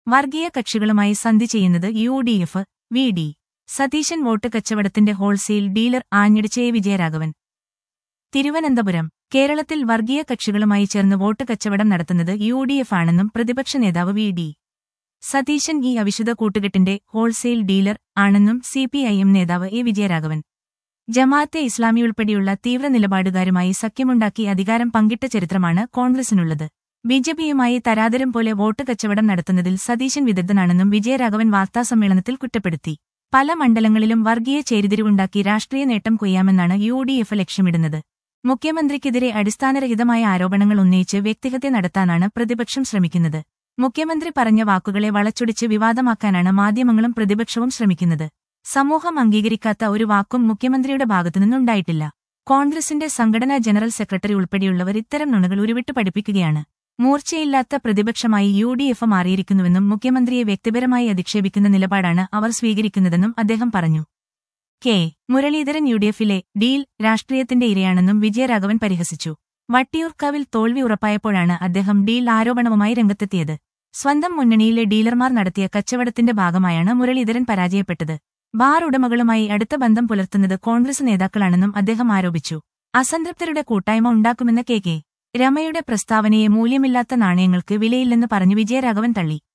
വർഗീയ കക്ഷികളുമായി സന്ധി ചെയ്യുന്നത് U D F V D Satheesan vote കച്ചവടത്തിന്റെ ഹോൾസെയിൽ ഡീലർ ആഞ്ഞടിച്ച എ വിജയരാഘവൻ തിരുവനന്തപുരം കേരളത്തിൽ വർഗീയ കക്ഷികളുമായി ചേർന്ന് വോട്ട് കച്ചവടം നടത്തുന്നത് യു ഡി എഫ് ആണെന്നും പ്രതിപക്ഷ നേതാവ് വി ഡി സതീശൻ ഈ അവിശുദ്ധ കൂട്ടുകെട്ടിന്റെ ഹോൾസെയിൽ ഡീലർ ആണെന്നും സിപിഐഎം നേതാവ് എ വിജയരാഘവൻ ജമാഅത്തെ ഇസ്ലാമി ഉൾപ്പെടെയുള്ള തീവ്ര നിലപാടുകാരുമായി സഖ്യമുണ്ടാക്കി അധികാരം പങ്കിട്ട ചരിത്രമാണ് കോൺഗ്രസിനുള്ളത് ബിജെപിയുമായി തരാതരം പോലെ വോട്ട് കച്ചവടം നടത്തുന്നതിൽ സതീശൻ വിദഗ്ധനാണെന്നും വിജയരാഘവൻ വാർത്താസമ്മേളനത്തിൽ കുറ്റപ്പെടുത്തി പല മണ്ഡലങ്ങളിലും വർഗീയ ചേരിതിരിവുണ്ടാക്കി രാഷ്ട്രീയ നേട്ടം കൊയ്യാമെന്നാണ് യു ഡി എഫ് ലക്ഷ്യമിടുന്നത് മുഖ്യമന്ത്രിക്കെതിരെ അടിസ്ഥാനരഹിതമായ ആരോപണങ്ങൾ ഉന്നയിച്ച് വ്യക്തിഹത്യ നടത്താനാണ് പ്രതിപക്ഷം ശ്രമിക്കുന്നത് മുഖ്യമന്ത്രി പറഞ്ഞ വാക്കുകളെ വളച്ചൊടിച്ച് വിവാദമാക്കാനാണ് മാധ്യമങ്ങളും പ്രതിപക്ഷവും ശ്രമിക്കുന്നത് സമൂഹം അംഗീകരിക്കാത്ത ഒരു വാക്കും മുഖ്യമന്ത്രിയുടെ ഭാഗത്തുനിന്നുണ്ടായിട്ടില്ല കോൺഗ്രസിന്റെ സംഘടനാ ജനറൽ സെക്രട്ടറി ഉൾപ്പെടെയുള്ളവർ ഇത്തരം നുണകൾ ഉരുവിട്ട് പഠിപ്പിക്കുകയാണ് മൂർച്ചയില്ലാത്ത പ്രതിപക്ഷമായി യു ഡി എഫ് മാറിയിരിക്കുന്നുവെന്നും മുഖ്യമന്ത്രിയെ വ്യക്തിപരമായി അധിക്ഷേപിക്കുന്ന നിലപാടാണ് അവർ സ്വീകരിക്കുന്നതെന്നും അദ്ദേഹം പറഞ്ഞു കെ മുരളീധരൻ യു ഡി എഫിലെ ഡീൽ രാഷ്ട്രീയത്തിന്റെ ഇരയാണെന്നും വിജയരാഘവൻ പരിഹസിച്ചു വട്ടിയൂർക്കാവിൽ തോൽവി ഉറപ്പായപ്പോഴാണ് അദ്ദേഹം ഡീൽ ആരോപണവുമായി രംഗത്തെത്തിയത് സ്വന്തം മുന്നണിയിലെ ഡീലർമാർ നടത്തിയ കച്ചവടത്തിന്റെ ഭാഗമായാണ് മുരളീധരൻ പരാജയപ്പെട്ടത് ബാർ ഉടമകളുമായി അടുത്ത ബന്ധം പുലർത്തുന്നത് കോൺഗ്രസ് നേതാക്കളാണെന്നും അദ്ദേഹം ആരോപിച്ചു അസംതൃപ്തരുടെ കൂട്ടായ്മ ഉണ്ടാക്കുമെന്ന കെ കെ രമയുടെ പ്രസ്താവനയെ മൂല്യമില്ലാത്ത നാണയങ്ങൾക്ക് വിലയില്ലെന്ന് പറഞ്ഞു വിജയരാഘവൻ തള്ളി